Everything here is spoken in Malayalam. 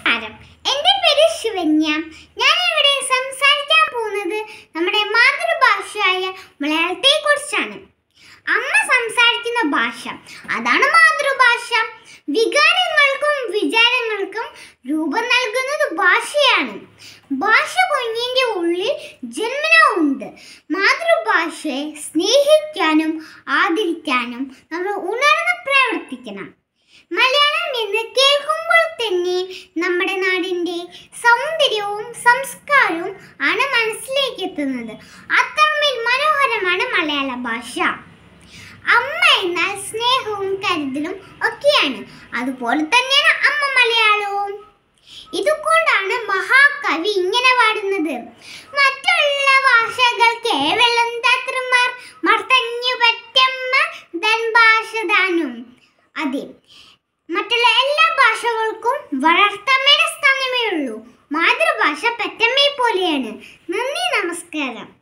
നമസ്കാരം എൻ്റെ പേര് ശിവന്യ ഞാൻ ഇവിടെ സംസാരിക്കാൻ പോകുന്നത് നമ്മുടെ മാതൃഭാഷയായ മലയാളത്തെ കുറിച്ചാണ് അമ്മ സംസാരിക്കുന്ന ഭാഷ അതാണ് മാതൃഭാഷ വികാരങ്ങൾക്കും വിചാരങ്ങൾക്കും രൂപം നൽകുന്നത് ഭാഷയാണ് ഭാഷ കുഞ്ഞിൻ്റെ ഉള്ളിൽ ജന്മന ഉണ്ട് മാതൃഭാഷയെ സ്നേഹിക്കാനും ആദരിക്കാനും നമ്മൾ ഉണർന്ന് പ്രവർത്തിക്കണം മലയാളം എന്ന് കേൾക്കുമ്പോൾ തന്നെ നമ്മുടെ നാടിൻ്റെ സൗന്ദര്യവും സംസ്കാരവും ആണ് മനസ്സിലേക്ക് എത്തുന്നത് അത്രമേൽ മനോഹരമാണ് മലയാള ഭാഷ അമ്മ എന്നാൽ സ്നേഹവും കരുതലും ഒക്കെയാണ് അതുപോലെ തന്നെയാണ് അമ്മ മലയാളവും ഇതുകൊണ്ടാണ് മഹാകവി ഇങ്ങനെ പാടുന്നത് മറ്റുള്ള ഭാഷകൾ കേവലം തത്രമാർ മർത്തഞ്ഞു പറ്റമ്മ തൻ ഭാഷ താനും അതെ മറ്റുള്ള എല്ലാ ഭാഷകൾക്കും വളർത്തമ്മയുടെ സ്ഥാനമേ ഉള്ളൂ മാതൃഭാഷ പെറ്റമ്മയെ പോലെയാണ് നന്ദി നമസ്കാരം